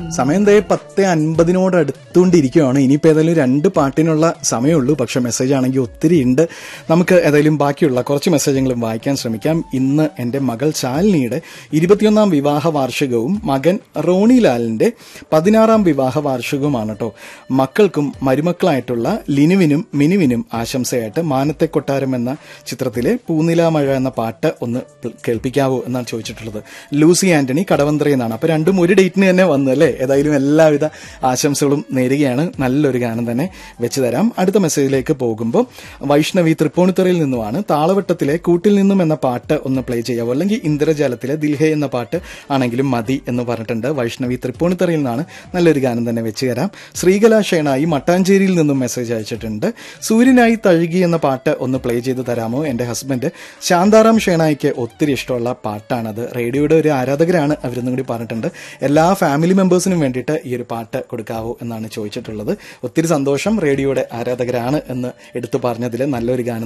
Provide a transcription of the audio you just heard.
സമയം ദേ പത്ത് അൻപതിനോട് അടുത്തുകൊണ്ടിരിക്കുകയാണ് ഇനിയിപ്പോൾ ഏതായാലും രണ്ട് പാട്ടിനുള്ള സമയമുള്ളൂ പക്ഷെ മെസ്സേജ് ആണെങ്കിൽ ഒത്തിരി ഉണ്ട് നമുക്ക് ഏതായാലും ബാക്കിയുള്ള കുറച്ച് മെസ്സേജുകളും വായിക്കാൻ ശ്രമിക്കാം ഇന്ന് എൻ്റെ മകൾ ശാലിനിയുടെ ഇരുപത്തിയൊന്നാം വിവാഹ വാർഷികവും മകൻ റോണിലാലിൻ്റെ പതിനാറാം വിവാഹ വാർഷികവുമാണ് കേട്ടോ മക്കൾക്കും മരുമക്കളായിട്ടുള്ള ലിനുവിനും മിനുവിനും ആശംസയായിട്ട് മാനത്തെ കൊട്ടാരം എന്ന ചിത്രത്തിലെ പൂനില മഴ എന്ന പാട്ട് ഒന്ന് കേൾപ്പിക്കാവോ എന്നാണ് ചോദിച്ചിട്ടുള്ളത് ലൂസി ആന്റണി കടവന്ത്രയിൽ നിന്നാണ് അപ്പൊ രണ്ടും ഒരു ഡേറ്റിന് തന്നെ വന്നു അല്ലേ ഏതായാലും എല്ലാവിധ ആശംസകളും നേരുകയാണ് നല്ലൊരു ഗാനം തന്നെ വെച്ച് തരാം അടുത്ത മെസ്സേജിലേക്ക് പോകുമ്പോൾ വൈഷ്ണവി തൃപ്പൂണിത്തുറയിൽ നിന്നുമാണ് താളവട്ടത്തിലെ കൂട്ടിൽ നിന്നും എന്ന പാട്ട് ഒന്ന് പ്ലേ ചെയ്യാവോ അല്ലെങ്കിൽ ഇന്ദ്രജാലത്തിലെ ദിൽഹെ എന്ന പാട്ട് ആണെങ്കിലും മതി എന്ന് പറഞ്ഞിട്ടുണ്ട് വൈഷ്ണവി തൃപ്പൂണിത്തുറയിൽ നിന്നാണ് നല്ലൊരു ഗാനം തന്നെ വെച്ച് തരാം ശ്രീകല ഷേണായി മട്ടാഞ്ചേരിയിൽ നിന്നും മെസ്സേജ് അയച്ചിട്ടുണ്ട് സൂര്യനായി തഴുകി എന്ന പാട്ട് ഒന്ന് പ്ലേ ചെയ്ത് തരാമോ എൻ്റെ ഹസ്ബൻഡ് ശാന്താറാം ഷേണായിക്ക് ഒത്തിരി ഇഷ്ടമുള്ള പാട്ടാണത് റേഡിയോയുടെ ഒരു ആരാധകരാണ് അവരെന്നും കൂടി പറഞ്ഞിട്ടുണ്ട് എല്ലാ ഫാമിലി മെമ്പേഴ്സിനും വേണ്ടിയിട്ട് ഈ ഒരു പാട്ട് കൊടുക്കാവോ എന്നാണ് ചോദിച്ചിട്ടുള്ളത് ഒത്തിരി സന്തോഷം റേഡിയോയുടെ ആരാധകരാണ് എന്ന് എടുത്തു പറഞ്ഞതിൽ നല്ലൊരു ഗാനം